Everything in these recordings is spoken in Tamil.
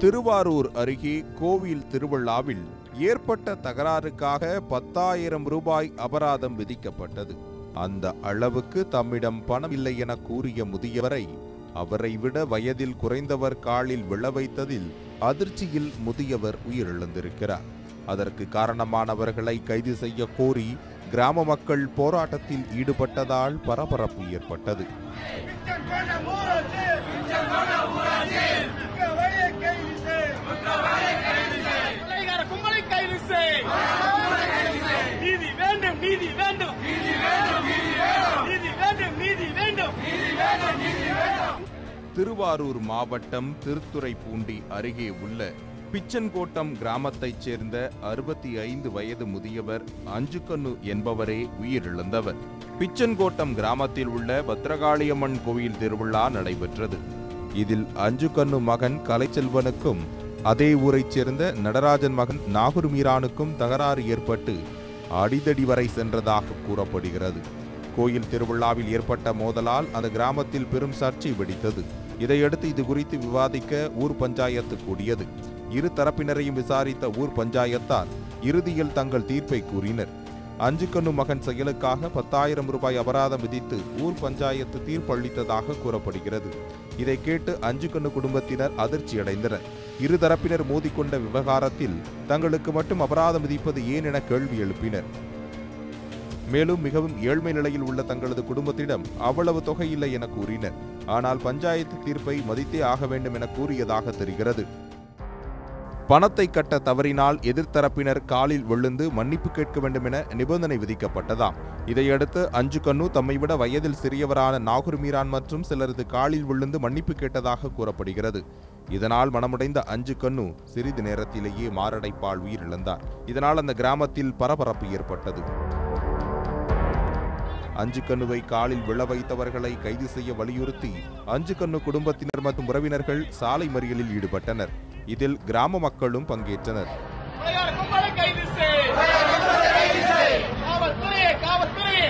திருவாரூர் அருகே கோவில் திருவிழாவில் ஏற்பட்ட தகராறுக்காக பத்தாயிரம் ரூபாய் அபராதம் விதிக்கப்பட்டது அந்த அளவுக்கு தம்மிடம் பணம் இல்லை என கூறிய முதியவரை அவரை விட வயதில் குறைந்தவர் காலில் விழ வைத்ததில் அதிர்ச்சியில் முதியவர் உயிரிழந்திருக்கிறார் அதற்கு காரணமானவர்களை கைது செய்ய கோரி கிராம மக்கள் போராட்டத்தில் ஈடுபட்டதால் பரபரப்பு ஏற்பட்டது கொலைகார கும்பலை கைது செய் நீதி வேண்டும் நீதி வேண்டும் நீதி வேண்டும் நீதி வேண்டும் திருவாரூர் மாவட்டம் திருத்துறைப்பூண்டி அருகே உள்ள பிச்சன்கோட்டம் கிராமத்தைச் சேர்ந்த அறுபத்தி ஐந்து வயது முதியவர் அஞ்சுக்கண்ணு என்பவரே உயிரிழந்தவர் பிச்சன்கோட்டம் கிராமத்தில் உள்ள பத்ரகாளியம்மன் கோயில் திருவிழா நடைபெற்றது இதில் அஞ்சுக்கண்ணு மகன் கலைச்செல்வனுக்கும் அதே ஊரைச் சேர்ந்த நடராஜன் மகன் நாகூர் மீரானுக்கும் தகராறு ஏற்பட்டு அடிதடி வரை சென்றதாக கூறப்படுகிறது கோயில் திருவிழாவில் ஏற்பட்ட மோதலால் அந்த கிராமத்தில் பெரும் சர்ச்சை வெடித்தது இதையடுத்து இது குறித்து விவாதிக்க ஊர் பஞ்சாயத்து கூடியது இரு தரப்பினரையும் விசாரித்த ஊர் பஞ்சாயத்தார் இறுதியில் தங்கள் தீர்ப்பை கூறினர் அஞ்சுக்கண்ணு மகன் செயலுக்காக பத்தாயிரம் ரூபாய் அபராதம் விதித்து ஊர் பஞ்சாயத்து தீர்ப்பளித்ததாக கூறப்படுகிறது இதை கேட்டு அஞ்சுக்கண்ணு குடும்பத்தினர் அதிர்ச்சியடைந்தனர் இரு தரப்பினர் மோதிக்கொண்ட விவகாரத்தில் தங்களுக்கு மட்டும் அபராதம் விதிப்பது ஏன் என கேள்வி எழுப்பினர் மேலும் மிகவும் ஏழ்மை நிலையில் உள்ள தங்களது குடும்பத்திடம் அவ்வளவு தொகை இல்லை என கூறினர் ஆனால் பஞ்சாயத்து தீர்ப்பை மதித்தே ஆக வேண்டும் என கூறியதாக தெரிகிறது பணத்தை கட்ட தவறினால் எதிர்த்தரப்பினர் காலில் விழுந்து மன்னிப்பு கேட்க வேண்டும் என நிபந்தனை விதிக்கப்பட்டதாம் இதையடுத்து அஞ்சு கண்ணு தம்மை விட வயதில் சிறியவரான நாகூர் மீரான் மற்றும் சிலரது காலில் விழுந்து மன்னிப்பு கேட்டதாக கூறப்படுகிறது இதனால் மனமுடைந்த அஞ்சு கண்ணு சிறிது நேரத்திலேயே மாரடைப்பால் உயிரிழந்தார் இதனால் அந்த கிராமத்தில் பரபரப்பு ஏற்பட்டது அஞ்சு கண்ணுவை காலில் விழ வைத்தவர்களை கைது செய்ய வலியுறுத்தி அஞ்சு கண்ணு குடும்பத்தினர் மற்றும் உறவினர்கள் சாலை மறியலில் ஈடுபட்டனர் இதில் கிராம மக்களும் பங்கேற்றனர் கொலைகார கும்பலை கைது செய் காவல்துறையே காவல்துறையே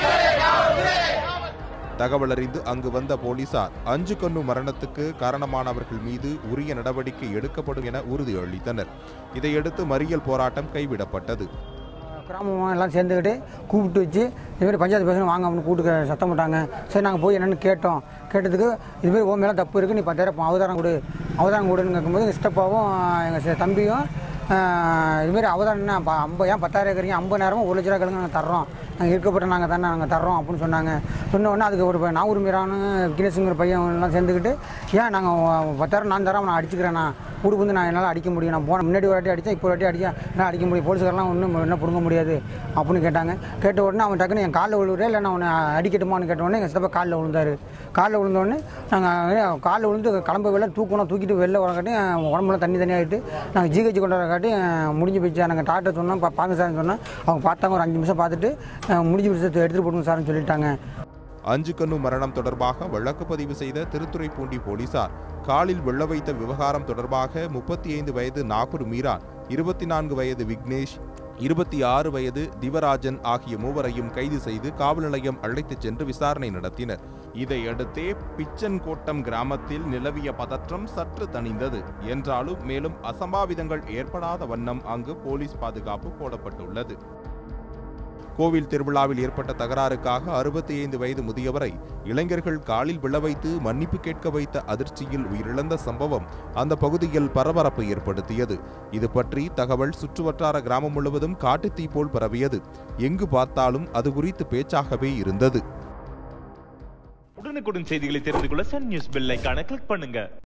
தகவல் அறிந்து அங்கு வந்த போலீசார் அஞ்சு கண்ணு மரணத்துக்கு காரணமானவர்கள் மீது உரிய நடவடிக்கை எடுக்கப்படும் என உறுதியளித்தனர் இதையடுத்து மறியல் போராட்டம் கைவிடப்பட்டது கிராமம் எல்லாம் சேர்ந்துக்கிட்டு கூப்பிட்டு வச்சு இதுமாரி பஞ்சாயத்து பேசணும் வாங்க அப்படின்னு கூப்பிட்டு சத்தம் போட்டாங்க சரி நாங்கள் போய் என்னென்னு கேட்டோம் கேட்டதுக்கு இதுமாரி ஓ மேலே தப்பு இருக்குது நீ பத்தாயிரம் அவதாரம் கொடு அவதாரம் கொடுன்னு கேட்கும்போது எங்கள் சித்தப்பாவும் எங்கள் தம்பியும் ஆஹ், இதுமாரி அவதாரம் என்ன ப- ஐம்பது ஏன் பத்தாயிரம் இருக்கிறீங்க ஐம்பதாயிரமும் ஒரு லட்ச ரூபா கிழங்கு நாங்கள் தர்றோம் நாங்கள் இருக்கப்பட்ட நாங்கள் தானே நாங்கள் தர்றோம் அப்படின்னு சொன்னாங்க சொன்ன உடனே அதுக்கு ஒரு ப- நாகூர் மீரானு விக்னேஷுங்கிற பையன் எல்லாம் சேர்ந்துக்கிட்டு ஏன் நாங்கள் பத்தாயிரம் நான் தரேன் நான் அடிச்சுக்கிறேண்ணா ஊருக்கு வந்து நான் என்னால் அடிக்க முடியும் நான் போன முன்னாடி ஒரு வாட்டி அடித்தேன் இப்போ ஒரு வாட்டி அடித்தேன் நான் அடிக்க முடியும் போலீஸ்காரெலாம் ஒன்றும் என்ன பிடுங்க முடியாது அப்படின்னு கேட்டாங்க கேட்ட உடனே அவன் டக்குன்னு என் காலில் விழுவுறே இல்லை நான் அவனை அடிக்கட்டுமான்னு கேட்ட உடனே எங்கள் சித்தப்பா காலில் விழுந்தாரு காலில் விழுந்த உடனே நாங்கள் காலில் விழுந்து கிளம்ப வெளில தூக்கணும் தூக்கிட்டு வெளில வரக்காட்டி உடம்புல தண்ணி தண்ணியாகிட்டு நாங்கள் ஜிஹெச் கொண்டு வரக்காட்டி முடிஞ்சு போச்சு நாங்கள் டாக்டர் சொன்னோம் பா- பாருங்க சார்னு சொன்னோம் அவங்க பார்த்தாங்க ஒரு அஞ்சு நிமிஷம் பார்த்துட்டு அஹ், முடிஞ்சு போச்சு எடுத்துகிட்டு போடுங்க சார்னு சொல்லிட்டாங்க அஞ்சு கண்ணு மரணம் தொடர்பாக வழக்கு பதிவு செய்த திருத்துறைப்பூண்டி போலீசார் காலில் வெள்ள வைத்த விவகாரம் தொடர்பாக முப்பத்தி ஐந்து வயது நாகூர் மீரான் இருபத்தி நான்கு வயது விக்னேஷ் இருபத்தி ஆறு வயது திவராஜன் ஆகிய மூவரையும் கைது செய்து காவல் நிலையம் அழைத்துச் சென்று விசாரணை நடத்தினர் இதையடுத்தே பிச்சன்கோட்டம் கிராமத்தில் நிலவிய பதற்றம் சற்று தணிந்தது என்றாலும் மேலும் அசம்பாவிதங்கள் ஏற்படாத வண்ணம் அங்கு போலீஸ் பாதுகாப்பு போடப்பட்டுள்ளது கோவில் திருவிழாவில் ஏற்பட்ட தகராறுக்காக அறுபத்தி ஐந்து வயது முதியவரை இளைஞர்கள் காலில் விழ வைத்து மன்னிப்பு கேட்க வைத்த அதிர்ச்சியில் உயிரிழந்த சம்பவம் அந்த பகுதியில் பரபரப்பை ஏற்படுத்தியது இது பற்றி தகவல் சுற்றுவட்டார கிராமம் முழுவதும் காட்டுத்தீ போல் பரவியது எங்கு பார்த்தாலும் அது குறித்து பேச்சாகவே இருந்தது உடனுக்குடன் செய்திகளை தெரிந்து கொள்ள சன் நியூஸ் பெல் ஐகானை கிளிக் பண்ணுங்க